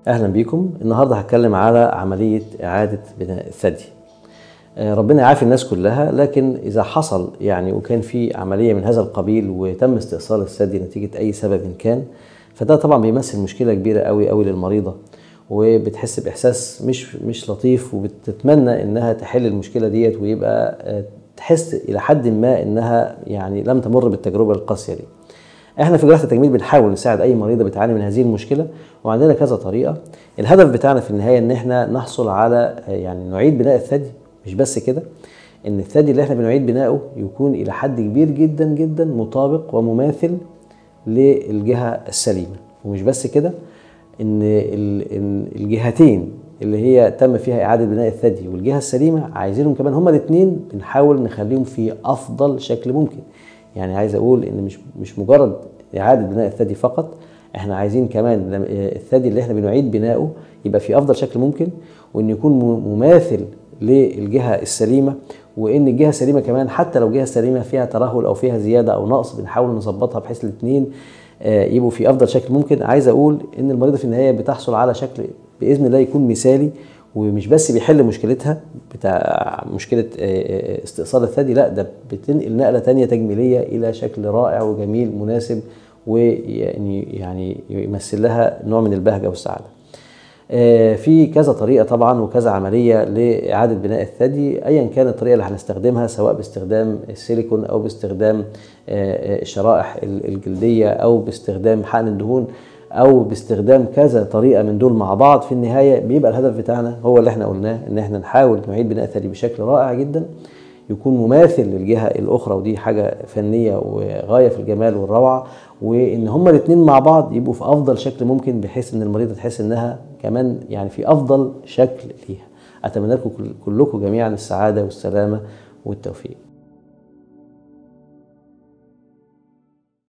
اهلا بيكم النهارده هتكلم على عمليه اعاده بناء الثدي آه، ربنا يعافي الناس كلها لكن اذا حصل يعني وكان في عمليه من هذا القبيل وتم استئصال الثدي نتيجه اي سبب كان فده طبعا بيمثل مشكله كبيره قوي قوي للمريضه وبتحس باحساس مش مش لطيف وبتتمنى انها تحل المشكله ديت ويبقى آه، تحس الى حد ما انها يعني لم تمر بالتجربه القاسيه دي احنا في جراحه التجميل بنحاول نساعد اي مريضه بتعاني من هذه المشكله وعندنا كذا طريقه الهدف بتاعنا في النهايه ان احنا نحصل على يعني نعيد بناء الثدي مش بس كده ان الثدي اللي احنا بنعيد بناؤه يكون الى حد كبير جدا جدا مطابق ومماثل للجهه السليمه ومش بس كده ان الجهتين اللي هي تم فيها اعاده بناء الثدي والجهه السليمه عايزينهم كمان هما الاثنين بنحاول نخليهم في افضل شكل ممكن يعني عايز اقول ان مش مش مجرد اعاده بناء الثدي فقط احنا عايزين كمان الثدي اللي احنا بنعيد بناؤه يبقى في افضل شكل ممكن وان يكون مماثل للجهه السليمه وان الجهه السليمه كمان حتى لو جهه سليمه فيها ترهل او فيها زياده او نقص بنحاول نظبطها بحيث الاثنين يبقوا في افضل شكل ممكن عايز اقول ان المريضه في النهايه بتحصل على شكل باذن الله يكون مثالي ومش بس بيحل مشكلتها بتاع مشكله استئصال الثدي لا ده بتنقل نقله تانية تجميليه الى شكل رائع وجميل مناسب ويعني يعني يمثل لها نوع من البهجه والسعاده. في كذا طريقه طبعا وكذا عمليه لاعاده بناء الثدي ايا كانت الطريقه اللي هنستخدمها سواء باستخدام السيليكون او باستخدام الشرائح الجلديه او باستخدام حقن الدهون او باستخدام كذا طريقه من دول مع بعض في النهايه بيبقى الهدف بتاعنا هو اللي احنا قلناه ان احنا نحاول نعيد بناء الثدي بشكل رائع جدا يكون مماثل للجهه الاخرى ودي حاجه فنيه وغايه في الجمال والروعه وان هما الاثنين مع بعض يبقوا في افضل شكل ممكن بحيث ان المريضه تحس انها كمان يعني في افضل شكل ليها اتمنى لكم كلكم جميعا السعاده والسلامه والتوفيق